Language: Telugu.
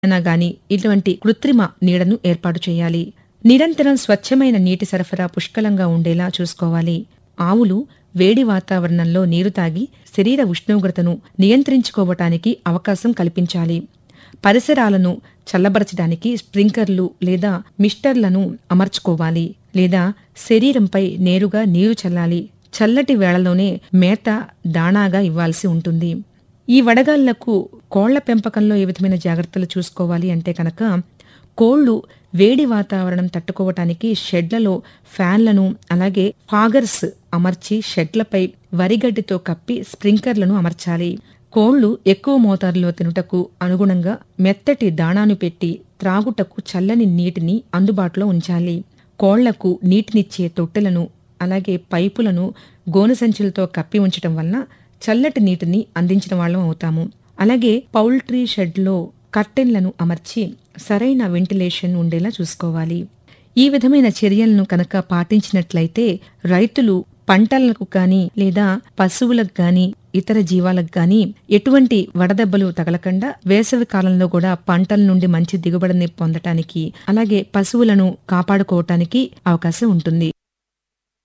అయినా గాని ఇటువంటి కృత్రిమ నీడను ఏర్పాటు చేయాలి నిరంతరం స్వచ్ఛమైన నీటి సరఫరా పుష్కలంగా ఉండేలా చూసుకోవాలి ఆవులు వేడి వాతావరణంలో నీరు తాగి శరీర ఉష్ణోగ్రతను నియంత్రించుకోవటానికి అవకాశం కల్పించాలి పరిసరాలను చల్లబరచడానికి స్ప్రింకర్లు లేదా మిస్టర్లను అమర్చుకోవాలి లేదా శరీరంపై నేరుగా నీరు చల్లాలి చల్లటి వేళలోనే మేత దాణాగా ఇవ్వాల్సి ఉంటుంది ఈ వడగాళ్లకు కోళ్ల పెంపకంలో ఏ విధమైన జాగ్రత్తలు చూసుకోవాలి అంటే కనుక కోళ్లు వేడి వాతావరణం తట్టుకోవటానికి షెడ్లలో ఫ్యాన్లను అలాగే ఫాగర్స్ అమర్చి షెడ్లపై వరిగడ్డితో కప్పి స్ప్రింకర్లను అమర్చాలి కోళ్లు ఎక్కువ మోతాదులో తినుటకు అనుగుణంగా మెత్తటి దాణాను పెట్టి త్రాగుటకు చల్లని నీటిని అందుబాటులో ఉంచాలి కోళ్లకు నీటినిచ్చే తొట్టెలను అలాగే పైపులను గోను సంచులతో కప్పి ఉంచటం వలన చల్లటి నీటిని అందించిన వాళ్ళం అవుతాము అలాగే పౌల్ట్రీ షెడ్లో కర్టెన్లను అమర్చి సరైన వెంటిలేషన్ ఉండేలా చూసుకోవాలి ఈ విధమైన చర్యలను కనుక పాటించినట్లయితే రైతులు పంటలకు కానీ లేదా పశువులకు గాని ఇతర జీవాలకు గాని ఎటువంటి వడదెబ్బలు తగలకుండా వేసవి కాలంలో కూడా పంటల నుండి మంచి దిగుబడిని పొందటానికి అలాగే పశువులను కాపాడుకోవటానికి అవకాశం ఉంటుంది